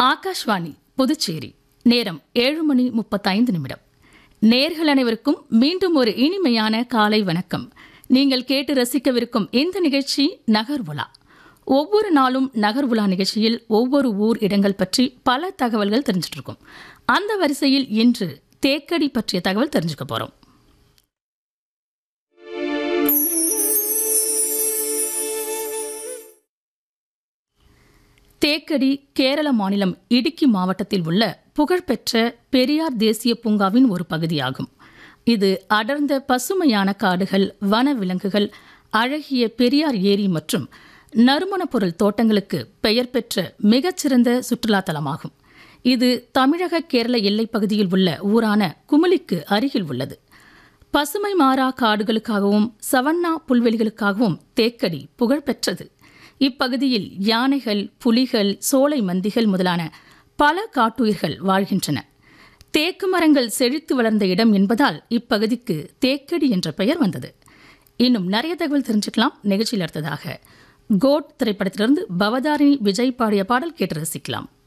ஆகாஷ்வாணி புதுச்சேரி நேரம் ஏழு மணி முப்பத்தைந்து நிமிடம் நேர்கள் அனைவருக்கும் மீண்டும் ஒரு இனிமையான காலை வணக்கம் நீங்கள் கேட்டு ரசிக்கவிருக்கும் இந்த நிகழ்ச்சி நகர் உலா ஒவ்வொரு நாளும் நகர் உலா நிகழ்ச்சியில் ஒவ்வொரு ஊர் இடங்கள் பற்றி பல தகவல்கள் தெரிஞ்சிட்டு இருக்கும் அந்த வரிசையில் இன்று தேக்கடி பற்றிய தகவல் தெரிஞ்சுக்க போறோம் தேக்கடி கேரள மாநிலம் இடுக்கி மாவட்டத்தில் உள்ள புகழ்பெற்ற பெரியார் தேசிய பூங்காவின் ஒரு பகுதியாகும் இது அடர்ந்த பசுமையான காடுகள் வனவிலங்குகள் அழகிய பெரியார் ஏரி மற்றும் நறுமணப் பொருள் தோட்டங்களுக்கு பெயர் பெற்ற மிகச்சிறந்த சுற்றுலா தலமாகும் இது தமிழக கேரள எல்லைப் பகுதியில் உள்ள ஊரான குமுளிக்கு அருகில் உள்ளது பசுமை மாறா காடுகளுக்காகவும் சவன்னா புல்வெளிகளுக்காகவும் தேக்கடி புகழ்பெற்றது இப்பகுதியில் யானைகள் புலிகள் சோலை மந்திகள் முதலான பல காட்டுயிர்கள் வாழ்கின்றன தேக்கு மரங்கள் செழித்து வளர்ந்த இடம் என்பதால் இப்பகுதிக்கு தேக்கடி என்ற பெயர் வந்தது இன்னும் நிறைய தகவல் தெரிஞ்சுக்கலாம் நிகழ்ச்சியில் அடுத்ததாக கோட் திரைப்படத்திலிருந்து பவதாரிணி விஜய் பாடிய பாடல் கேட்டு ரசிக்கலாம்